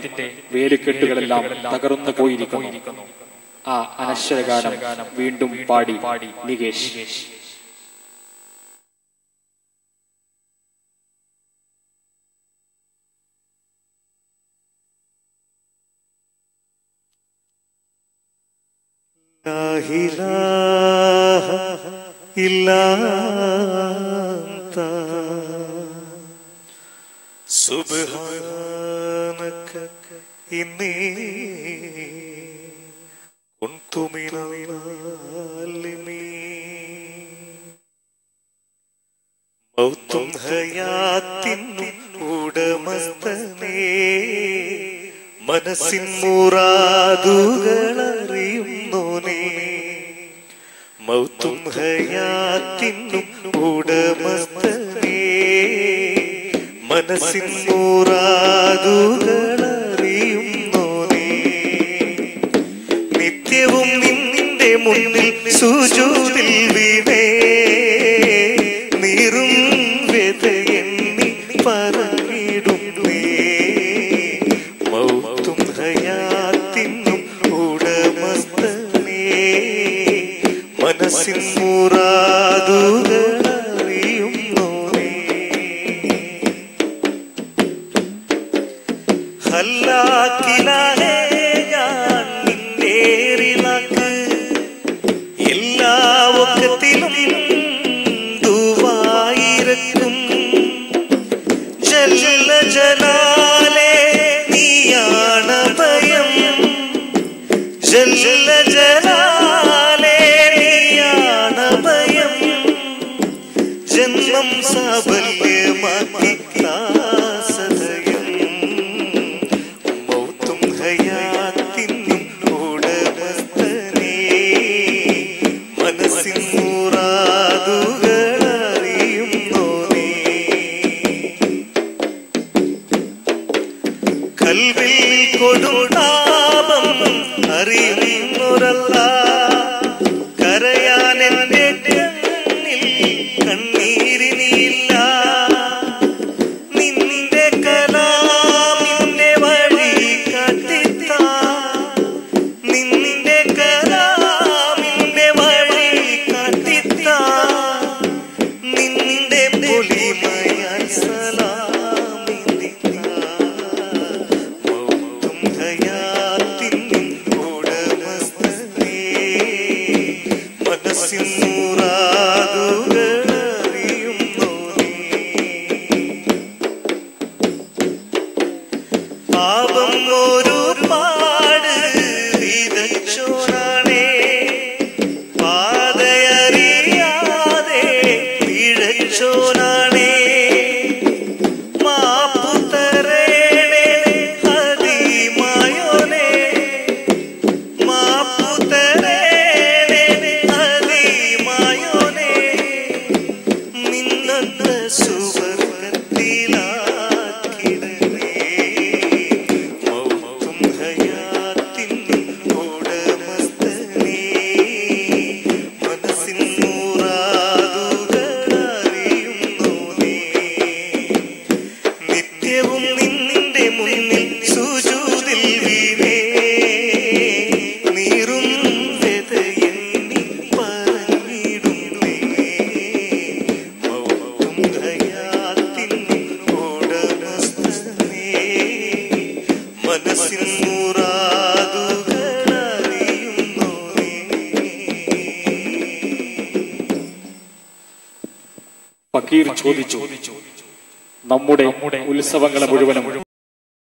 വേലിക്കെട്ടുകളെല്ലാം തകർന്നു പോയിരിക്കുന്നു ആ അനശ്വരഗാനം വീണ്ടും പാടി നികേഷ് ഇല്ലാത്ത സുബ്ഹാനക ഇന്നി കുന്തു മിനൽ മൗത്തും ഹയാത്തിനും ഉടമസ്ഥനേ മനസ്സിൻ മുറാതുകളറിയുന്നോനേ മൗത്തും ഹയാത്തിനും ഉടമസ്ഥനേ മനസ്സിൻ മുറാതുകളറിയുന്നോനേ നിത്യവും നിന്നിന്റെ മുന്നിൽ സുജൂതിൽ വീണേ നീറും വ്യതയെണ്ണി പറഞ്ഞിടുന്നേ മൗത്തും ഹയാത്തിനും ഉടമസ്ഥനേ മനസ്സിൻ മുറാതുകളറിയുന്നോനേ ഹല്ലാക്കിലാഹേ ഞാൻ നിന്നേറിനാക്ക് എല്ലാ ഒക്കത്തിലും ദുവായിരക്കും ജല്ല ജലാലേ നീയാണ് ഭയം ജല്ല ജലാലേ നീയാണ് ഭയം ജന്മം സാഫല്യമാക്കി സദയം മൗത്തും ഹയാത്തിനും ഉടമസ്ഥനേ മനസ്സിൻ മുറാതുകളറിയുന്നോനേ കൽവിൽ കൊടുതാപം അറിയുന്നൊരല്ല കരയാൻ എന്റെ കണ്ണിൽ കണ്ണീരിനില്ല നിന്റെ കലാമിന്റെ വഴി കാട്ടിത്താ നിന്റെ കലാമിന്റെ വഴി കാട്ടിത്താ നിന്റെ പൊലിമയാൽ സലാമിന്ദിത്താ മൗത്തും ഹയാത്തിനും ഉടമസ്ഥനേ മനസ്സിൻ മുറാതുകളറിയുന്നോനേ പാപം ഒരു പാട് വിതച്ചോണാണേ പാതയറിയാതെ പിഴച്ചോനാണേ മാപ്പു തരേണേ അതിമായോനേ മാപ്പു തരേണേ അതിമായോനേ നിന്നത്ത സുവർഗത്തിലാക്കിടണേ മൗത്തും ഹയാത്തിനും ഉടമസ്ഥനേ മനസ്സിൻ നൂറാതുകളറിയുന്നോനേ നിത്യവും നിന്നിന്റെ മുന്നിൽ സുജൂതിൽ വീണേ നീറും വ്യതയെണ്ണി പറഞ്ഞിടുന്നേ മൗത്തും ഹയാത്തിനും ഉടമസ്ഥനേ മനസ്സിൻ മുറാതുകളറിയുന്നോനേ ഫക്കീർ ചോദിച്ചു നമ്മുടെ ഉത്സവങ്ങളെ മുഴുവനും